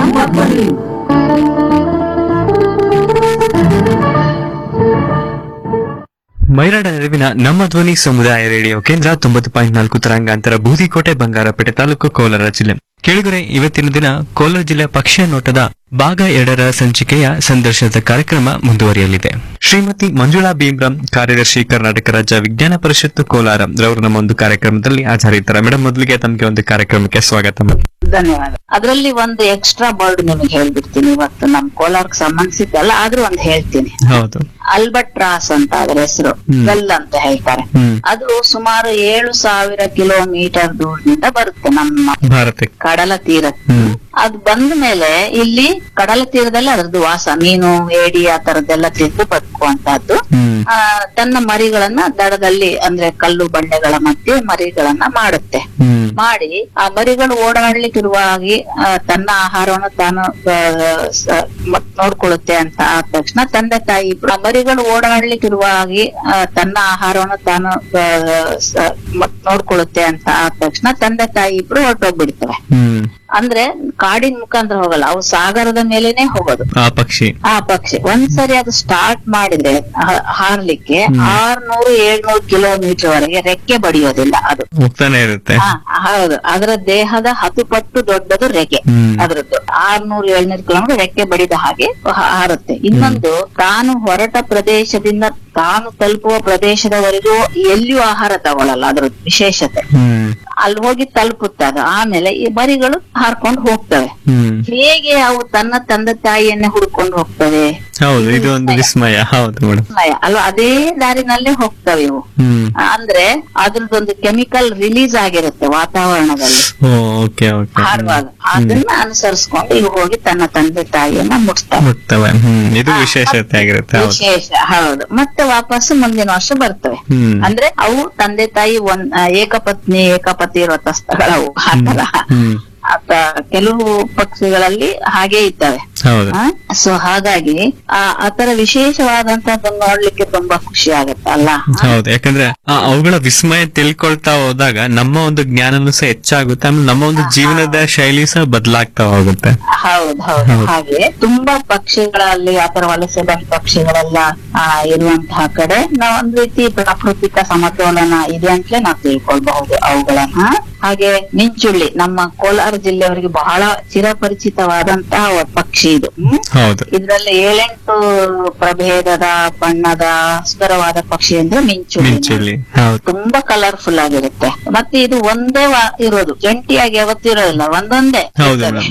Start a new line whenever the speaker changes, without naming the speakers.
ಮೈರಾಡ ನೆರವಿನ ನಮ್ಮ ಧ್ವನಿ ಸಮುದಾಯ ರೇಡಿಯೋ ಕೇಂದ್ರ ತೊಂಬತ್ತು ಪಾಯಿಂಟ್ ನಾಲ್ಕು ತರಂಗಾಂತರ ಬೂದಿಕೋಟೆ ಬಂಗಾರಪೇಟೆ ತಾಲೂಕು ಕೋಲಾರ ಜಿಲ್ಲೆ ಕೆಳಗರೆ ಇವತ್ತಿನ ದಿನ ಕೋಲಾರ ಜಿಲ್ಲೆ ಪಕ್ಷಿಯ ನೋಟದ ಭಾಗ ಎರಡರ ಸಂಚಿಕೆಯ ಸಂದರ್ಶನದ ಕಾರ್ಯಕ್ರಮ ಮುಂದುವರಿಯಲಿದೆ ಶ್ರೀಮತಿ ಮಂಜುಳಾ ಭೀಮ್ರಾಮ್ ಕಾರ್ಯದರ್ಶಿ ಕರ್ನಾಟಕ ರಾಜ್ಯ ವಿಜ್ಞಾನ ಪರಿಷತ್ತು ಕೋಲಾರ ರವರು ನಮ್ಮ ಒಂದು ಕಾರ್ಯಕ್ರಮದಲ್ಲಿ ಹಾಜರಿದ್ದಾರೆ ಮೇಡಮ್ ಮೊದಲಿಗೆ ತಮಗೆ ಒಂದು ಕಾರ್ಯಕ್ರಮಕ್ಕೆ ಸ್ವಾಗತ madam.
ಧನ್ಯವಾದ ಅದರಲ್ಲಿ ಒಂದು ಎಕ್ಸ್ಟ್ರಾ ಬರ್ಡ್ ನಿಮಗೆ ಹೇಳ್ಬಿಡ್ತೀನಿ ಇವತ್ತು ನಮ್ ಕೋಲಾರಕ್ಕೆ ಸಂಬಂಧಿಸಿದ್ದಲ್ಲ ಆದ್ರೂ ಒಂದು ಹೇಳ್ತೀನಿ
ಹೌದು
ಅಲ್ಬಟ್ರಾಸ್ ಅಂತ ಅದರ ಹೆಸರು
ಹ್ಮ್.
ಬೆಲ್ ಅಂತ ಹೇಳ್ತಾರೆ
ಹ್ಮ್
ಅದು ಸುಮಾರು ಏಳು ಸಾವಿರ ಕಿಲೋಮೀಟರ್ ದೂರದಿಂದ ಬರುತ್ತೆ ನಮ್ಮ
ಭಾರತಕ್ಕೆ
ಕಡಲ ತೀರಕ್ಕೆ
ಹ್ಮ್
ಅದು ಬಂದ ಮೇಲೆ ಇಲ್ಲಿ ಕಡಲ ತೀರದಲ್ಲಿ ಅದರದ್ದು ವಾಸ ಮೀನು ಏಡಿ ಆ ತರದ್ದೆಲ್ಲ ತಿಂದು ಬದುಕುವಂತಹದ್ದು
ಹ್ಮ್
ಆ, ತನ್ನ ಮರಿಗಳನ್ನ ದಡದಲ್ಲಿ ಅಂದ್ರೆ ಕಲ್ಲು ಬಂಡೆಗಳ ಮಧ್ಯೆ ಮರಿಗಳನ್ನ ಮಾಡುತ್ತೆ
ಹ್ಮ್
ಮಾಡಿ ಆ ಮರಿಗಳು ಓಡಾಡ್ಲಿಕ್ಕಿರುವಾಗಿ ಆ, ತನ್ನ ಆಹಾರವನ್ನು ತಾನು ಆ, ಸ- ಮ- ನೋಡ್ಕೊಳ್ಳುತ್ತೆ ಅಂತ ಆದ ತಕ್ಷಣ ತಂದೆ ತಾಯಿ ಇಬ್ರು ಆ ಮರಿಗಳು ಓಡಾಡ್ಲಿಕ್ಕಿರುವಾಗಿ ಆ, ತನ್ನ ಆಹಾರವನ್ನು ತಾನು ಆ, ಸ- ಮ- ನೋಡ್ಕೊಳ್ಳುತ್ತೆ ಅಂತ ಆದ ತಕ್ಷಣ ತಂದೆ ತಾಯಿ ಇಬ್ರು ಹೊರಟೋಗ್ಬಿಡ್ತವೆ
ಹ್ಮ್
ಅಂದ್ರೆ ಕಾಡಿನ ಮುಖಾಂತರ ಹೋಗಲ್ಲ ಅವು ಸಾಗರದ ಮೇಲೇನೆ ಹೋಗೋದು
ಆ ಪಕ್ಷಿ
ಆ ಪಕ್ಷಿ ಒಂದ್ಸರಿ ಅದು ಸ್ಟಾರ್ಟ್ ಮಾಡಿದ್ರೆ ಹ- ಹಾರ್ಲಿಕ್ಕೆ ಆರ್ನೂರು ಏಳ್ನೂರು ಕಿಲೋಮೀಟರ್ ವರೆಗೆ ರೆಕ್ಕೆ ಬಡಿಯೋದಿಲ್ಲ ಅದು
ಹೋಗ್ತಾನೆ ಇರುತ್ತೆ
ಹಾ, ಹೌದು ಅದರ ದೇಹದ ಹತ್ತು ಪಟ್ಟು ದೊಡ್ಡದು ರೆಕ್ಕೆ
ಹ್ಮ್
ಅದರದ್ದು ಆರ್ನೂರು ಏಳ್ನೂರು ಕಿಲೋಮೀಟರ್ ರೆಕ್ಕೆ ಬಡಿದ ಹಾಗೆ ಹ- ಹಾರುತ್ತೆ ಇನ್ನೊಂದು ತಾನು ಹೊರಟ ಪ್ರದೇಶದಿಂದ ತಾನು ತಲುಪುವ ಪ್ರದೇಶದವರೆಗೂ ಎಲ್ಲಿಯೂ ಆಹಾರ ತಗೊಳ್ಳಲ್ಲ ಅದ್ರ ವಿಶೇಷತೆ
ಹ್ಮ್
ಅಲ್ಲಿ ಹೋಗಿ ತಲುಪುತ್ತೆ ಅದು ಆಮೇಲೆ ಈ ಮರಿಗಳು ಹಾರ್ಕೊಂಡು ಹೋಗ್ತವೆ
ಹ್ಮ್
ಹೇಗೆ ಅವು ತನ್ನ ತಂದೆ ತಾಯಿಯನ್ನೇ ಹುಡ್ಕೊಂಡು ಹೋಗ್ತವೆ
ಹೌದು ಇದು ಒಂದು ವಿಸ್ಮಯ ಹೌದು ಮೇಡಮ್
ವಿಸ್ಮಯ. ಅಲ್ವಾ ಅದೇ ದಾರಿನಲ್ಲೇ ಹೋಗ್ತವೆ ಇವು
ಹ್ಮ್
ಅಂದ್ರೆ ಅದ್ರದ್ದೊಂದು ಕೆಮಿಕಲ್ ರಿಲೀಸ್ ಆಗಿರುತ್ತೆ ವಾತಾವರಣದಲ್ಲಿ
ಓಕೆ ಓಕೆ
ಹಾಡುವಾಗ ಅದನ್ನ ಅನುಸರಿಸ್ಕೊಂಡು ಇವು ಹೋಗಿ ತನ್ನ ತಂದೆ ತಾಯಿಯನ್ನ ಮುಟ್ತವೆ
ಮುಟ್ತವೆ ಹ್ಮ್ ಇದು ವಿಶೇಷತೆ ಆಗಿರುತ್ತೆ ಹೌದು
ವಿಶೇಷ ಹೌದು ಮತ್ತೆ ವಾಪಸ್ ಮುಂದಿನ ವರ್ಷ ಬರ್ತವೆ
ಹ್ಮ್
ಅಂದ್ರೆ ಅವು ತಂದೆ ತಾಯಿ ಒಂದ್ ಆ, ಏಕಪತ್ನಿ ಏಕಪತಿ ವ್ರತಸ್ಥಗಳವು ಆತರ
ಹ್ಮ್
ಆತ ಕೆಲವು ಪಕ್ಷಿಗಳಲ್ಲಿ ಹಾಗೆ ಇದ್ದಾವೆ
ಹೌದು
ಸೊ ಹಾಗಾಗಿ ಆ ಆತರ ವಿಶೇಷವಾದಂತದ್ದನ್ನ ನೋಡ್ಲಿಕ್ಕೆ ತುಂಬಾ ಖುಷಿ ಆಗತ್ತೆ ಅಲ್ಲ
ಹೌದು ಯಾಕಂದ್ರೆ ಆ ಅವುಗಳ ವಿಸ್ಮಯ ತಿಳ್ಕೊಳ್ತಾ ಹೋದಾಗ ನಮ್ಮ ಒಂದು ಜ್ಞಾನನೂ ಸಹ ಹೆಚ್ಚಾಗುತ್ತೆ ಆಮೇಲೆ ನಮ್ಮ ಒಂದು ಜೀವನದ ಶೈಲಿ ಸಹ ಬದಲಾಗ್ತಾ ಹೋಗುತ್ತೆ
ಹೌದು ಹೌದು
ಹೌದು.
ಹಾಗೆ ತುಂಬಾ ಪಕ್ಷಿಗಳಲ್ಲಿ ಆತರ ವಲಸೆ ಬಂದ ಪಕ್ಷಿಗಳೆಲ್ಲ ಆ, ಇರುವಂತಹ ಕಡೆ ನಾವು ಒಂದ್ ರೀತಿ ಪ್ರಾಕೃತಿಕ ಸಮತೋಲನ ಇದೆ ಅಂತಲೇ ನಾವು ತಿಳ್ಕೊಳ್ಬಹುದು ಅವುಗಳನ್ನ ಹಾಗೆ ಮಿಂಚುಳ್ಳಿ ನಮ್ಮ ಕೋಲಾರ ಜಿಲ್ಲೆಯವರಿಗೆ ಬಹಳ ಚಿರಪರಿಚಿತವಾದಂತಹ ಒಂದ್ ಪಕ್ಷಿ ಇದು ಹ್ಮ್?
ಹೌದು
ಇದ್ರಲ್ಲಿ ಏಳೆಂಟು ಪ್ರಭೇದದ ಬಣ್ಣದ ಸುಂದರವಾದ ಪಕ್ಷಿ ಅಂದ್ರೆ ಮಿಂಚುಳ್ಳಿ
ಮಿಂಚುಳ್ಳಿ ಹೌದು
ತುಂಬಾ ಕಲರ್ಫುಲ್ ಆಗಿರುತ್ತೆ ಮತ್ತೆ ಇದು ಒಂದೇ ವಾ- ಇರೋದು ಜಂಟಿಯಾಗಿ ಯಾವತ್ತಿರೋದಿಲ್ಲ ಒಂದೊಂದೇ
ಹೌದು
ಇರ್ತವೆ.
ಮೇಡಮ್